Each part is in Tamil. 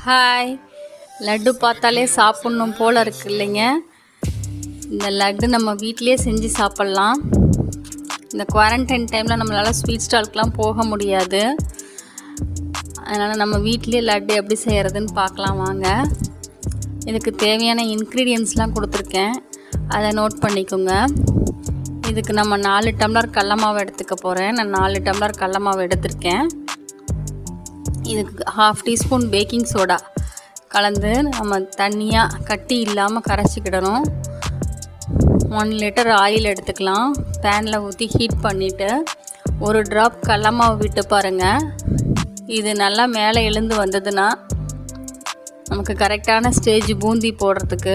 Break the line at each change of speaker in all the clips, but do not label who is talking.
ஹாய் லட்டு பார்த்தாலே சாப்பிட்ணும் போல் இருக்கு இல்லைங்க இந்த லட்டு நம்ம வீட்டிலேயே செஞ்சு சாப்பிட்லாம் இந்த குவாரண்டைன் டைமில் நம்மளால் ஸ்வீட் ஸ்டால்க்கெலாம் போக முடியாது அதனால் நம்ம வீட்டிலேயே லட்டு எப்படி செய்கிறதுன்னு பார்க்கலாம் வாங்க இதுக்கு தேவையான இன்க்ரீடியன்ஸ்லாம் கொடுத்துருக்கேன் அதை நோட் பண்ணிக்கோங்க இதுக்கு நம்ம நாலு டம்ளர் கடல மாவு எடுத்துக்க போகிறேன் நான் நாலு டம்ளர் கடல மாவு எடுத்திருக்கேன் இதுக்கு ஹாஃப் டீஸ்பூன் பேக்கிங் சோடா கலந்து நம்ம தண்ணியாக கட்டி இல்லாமல் கரைச்சிக்கிடணும் ஒன் லிட்டர் ஆயில் எடுத்துக்கலாம் பேனில் ஊற்றி ஹீட் பண்ணிவிட்டு ஒரு ட்ராப் கடல மாவு விட்டு பாருங்கள் இது நல்லா மேலே எழுந்து வந்ததுன்னா நமக்கு கரெக்டான ஸ்டேஜ் பூந்தி போடுறதுக்கு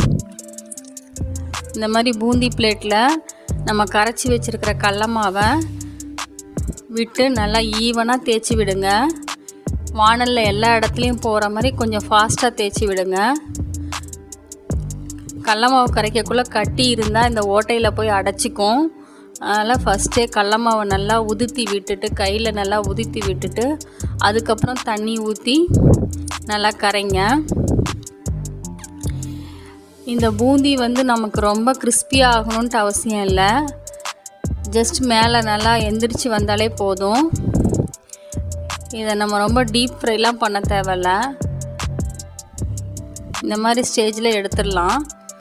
இந்த மாதிரி பூந்தி பிளேட்டில் நம்ம கரைச்சி வச்சுருக்கிற கடல மாவை விட்டு நல்லா ஈவனாக தேய்ச்சி விடுங்க வானலில் எல்லா இடத்துலையும் போகிற மாதிரி கொஞ்சம் ஃபாஸ்ட்டாக தேய்ச்சி விடுங்க கடல மாவு கரைக்கக்குள்ளே கட்டி இருந்தால் இந்த ஓட்டையில் போய் அடைச்சிக்கும் அதனால் ஃபஸ்ட்டே கடல மாவை நல்லா உதுத்தி விட்டுட்டு கையில் நல்லா உதுத்தி விட்டுட்டு அதுக்கப்புறம் தண்ணி ஊற்றி நல்லா கரைங்க இந்த பூந்தி வந்து நமக்கு ரொம்ப கிறிஸ்பியாக ஆகணுன்ட்டு அவசியம் இல்லை ஜஸ்ட் மேலே நல்லா எந்திரிச்சு வந்தாலே போதும் இதை நம்ம ரொம்ப டீப் ஃப்ரைலாம் பண்ண தேவையில்ல இந்த மாதிரி ஸ்டேஜில் எடுத்துடலாம்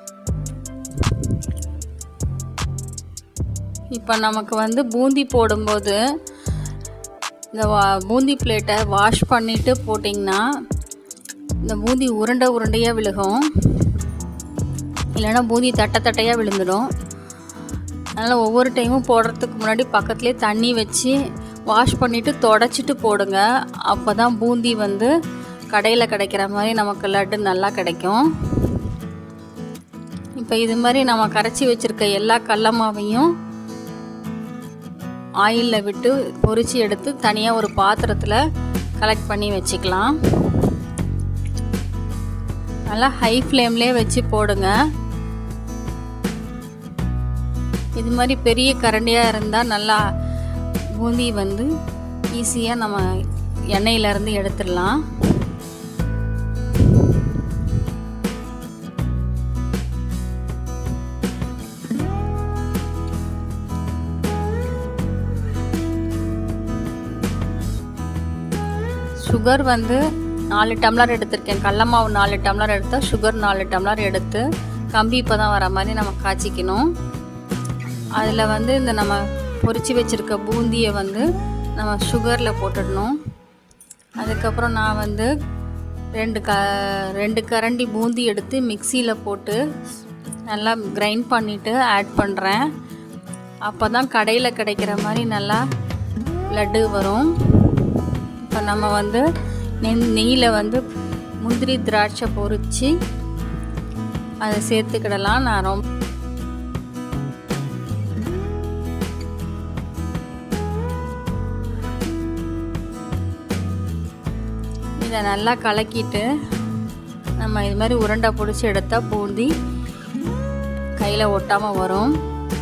இப்போ நமக்கு வந்து பூந்தி போடும்போது இந்த வா பூந்தி பிளேட்டை வாஷ் பண்ணிவிட்டு போட்டிங்கன்னா இந்த பூந்தி உருண்டை உருண்டையாக விழுகும் இல்லைன்னா பூந்தி தட்டை தட்டையாக விழுந்துடும் அதனால் ஒவ்வொரு டைமும் போடுறதுக்கு முன்னாடி பக்கத்துலேயே தண்ணி வச்சு வாஷ் பண்ணிவிட்டு தொடச்சிட்டு போடுங்க அப்போ தான் பூந்தி வந்து கடையில் கிடைக்கிற மாதிரி நமக்கு லட்டு நல்லா கிடைக்கும் இப்போ இது மாதிரி நம்ம கரைச்சி வச்சுருக்க எல்லா கடல மாவையும் ஆயிலில் விட்டு பொரித்து எடுத்து தனியாக ஒரு பாத்திரத்தில் கலெக்ட் பண்ணி வச்சுக்கலாம் நல்லா ஹை ஃப்ளேம்லேயே வச்சு போடுங்க இது மாதிரி பெரிய கரண்டியாக இருந்தால் நல்லா பூந்தி வந்து ஈஸியாக நம்ம எண்ணெயிலேருந்து எடுத்துடலாம் சுகர் வந்து நாலு டம்ளர் எடுத்திருக்கேன் கடல மாவு நாலு டம்ளர் எடுத்தால் சுகர் நாலு டம்ளர் எடுத்து கம்பி இப்போ தான் வர மாதிரி நம்ம காய்ச்சிக்கணும் அதில் வந்து இந்த நம்ம பொரித்து வச்சுருக்க பூந்தியை வந்து நம்ம சுகரில் போட்டுடணும் அதுக்கப்புறம் நான் வந்து ரெண்டு க ரெண்டு கரண்டி பூந்தி எடுத்து மிக்சியில் போட்டு நல்லா கிரைண்ட் பண்ணிவிட்டு ஆட் பண்ணுறேன் அப்போ தான் கடையில் கிடைக்கிற மாதிரி நல்லா லட்டு வரும் இப்போ நம்ம வந்து நெய் நெய்யில் வந்து முந்திரி திராட்சை பொரித்து அதை சேர்த்துக்கிடலாம் நான் ரொம்ப இதை நல்லா கலக்கிட்டு நம்ம இது மாதிரி உருண்டை பிடிச்சி எடுத்தால் பூந்தி கையில் ஒட்டாமல் வரும்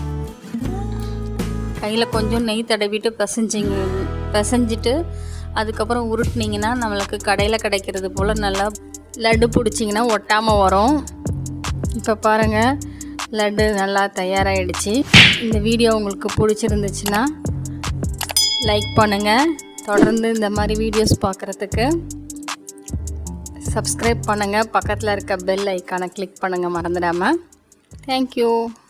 கையில் கொஞ்சம் நெய் தடவிட்டு பிசைஞ்சிங்க பிசைஞ்சிட்டு அதுக்கப்புறம் உருட்டினீங்கன்னா நம்மளுக்கு கடையில் கிடைக்கிறது போல் நல்லா லட்டு பிடிச்சிங்கன்னா ஒட்டாமல் வரும் இப்போ பாருங்கள் லட்டு நல்லா தயாராகிடுச்சு இந்த வீடியோ உங்களுக்கு பிடிச்சிருந்துச்சுன்னா லைக் பண்ணுங்கள் தொடர்ந்து இந்த மாதிரி வீடியோஸ் பார்க்குறதுக்கு சப்ஸ்கிரைப் பண்ணுங்கள் பக்கத்தில் இருக்க பெல் ஐக்கானை கிளிக் பண்ணுங்கள் மறந்துடாமல் தேங்க்யூ